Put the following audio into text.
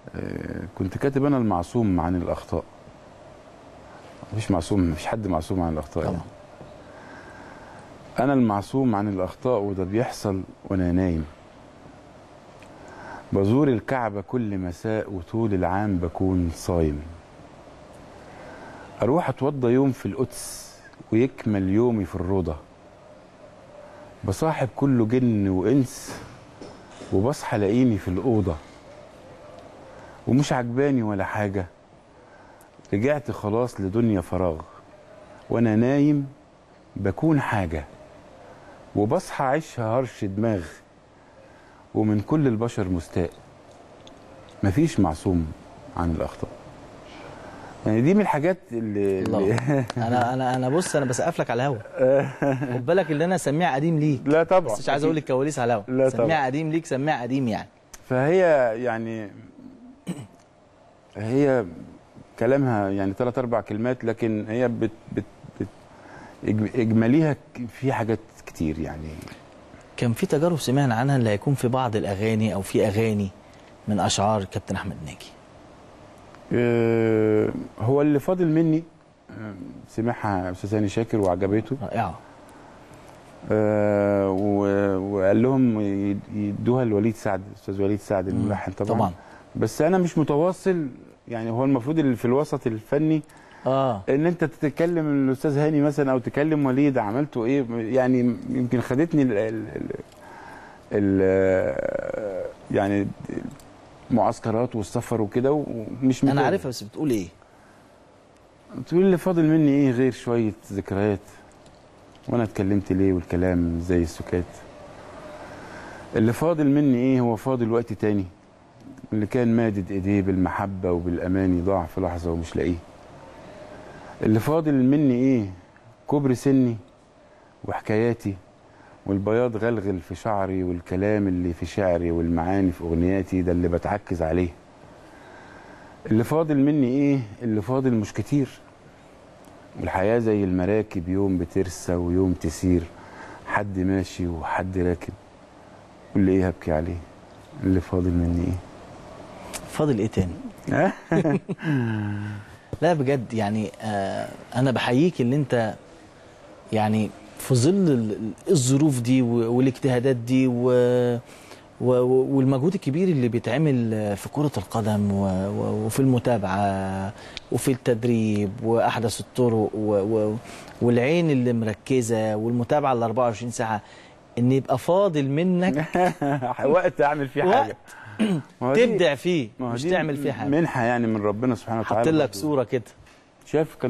آه، كنت كاتب انا المعصوم عن الاخطاء مفيش معصوم مفيش حد معصوم عن الاخطاء يعني. طبعا انا المعصوم عن الاخطاء وده بيحصل وانا نايم بزور الكعبة كل مساء وطول العام بكون صايم اروح اتوضى يوم في القدس ويكمل يومي في الروضة بصاحب كله جن وانس وبصحى الاقيني في الاوضه ومش عجباني ولا حاجه رجعت خلاص لدنيا فراغ وانا نايم بكون حاجه وبصحى عيشها هرش دماغ ومن كل البشر مستاء مفيش معصوم عن الاخطاء يعني دي من الحاجات اللي, الله اللي انا انا انا بص انا بسقف لك على الهوا خد بالك ان انا سميع قديم ليك لا طبعا بس مش عايز اقول الكواليس على الهوا لا سميع طبعا. قديم ليك سميع قديم يعني فهي يعني هي كلامها يعني ثلاث اربع كلمات لكن هي بت بت بت إج- اجماليها ك- في حاجات كتير يعني كان في تجارب سمعنا عنها اللي هيكون في بعض الاغاني او في اغاني من اشعار كابتن احمد ناجي آه، هو اللي فاضل مني آه، سمعها استاذ هاني شاكر وعجبته رائعه آه، و- وقال لهم ي- يدوها لوليد سعد استاذ وليد سعد الملحن طبعا, طبعا بس انا مش متواصل يعني هو المفروض اللي في الوسط الفني اه ان انت تتكلم الاستاذ هاني مثلا او تكلم وليد عملته ايه يعني يمكن خدتني ال ال ال ال يعني المعسكرات والسفر وكده ومش انا متابع. عارفها بس بتقول ايه تقول اللي فاضل مني ايه غير شويه ذكريات وانا اتكلمت ليه والكلام زي السكات اللي فاضل مني ايه هو فاضل وقت تاني اللي كان مادد ايديه بالمحبه وبالاماني ضاع في لحظه ومش لاقيه اللي فاضل مني ايه كبر سني وحكاياتي والبياض غلغل في شعري والكلام اللي في شعري والمعاني في اغنياتي ده اللي بتعكز عليه اللي فاضل مني ايه اللي فاضل مش كتير والحياة زي المراكب يوم بترسى ويوم تسير حد ماشي وحد راكب واللي ايه هبكي عليه اللي فاضل مني فاضل ايه تاني ايه لا بجد يعني آه انا بحييك ان انت يعني في ظل ال- الظروف دي و- والاجتهادات دي و و- والمجهود الكبير اللي بيتعمل في كرة القدم و- و- وفي المتابعة وفي التدريب وأحدث الطرق و- و- والعين اللي مركزة والمتابعة ال 24 ساعة إن يبقى فاضل منك وقت اعمل فيه وقت حاجة ما هو دي- تبدع فيه ما هو مش دي تعمل فيه حاجة منحة يعني من ربنا سبحانه وتعالى حاطط لك برضه. صورة كده شايف كان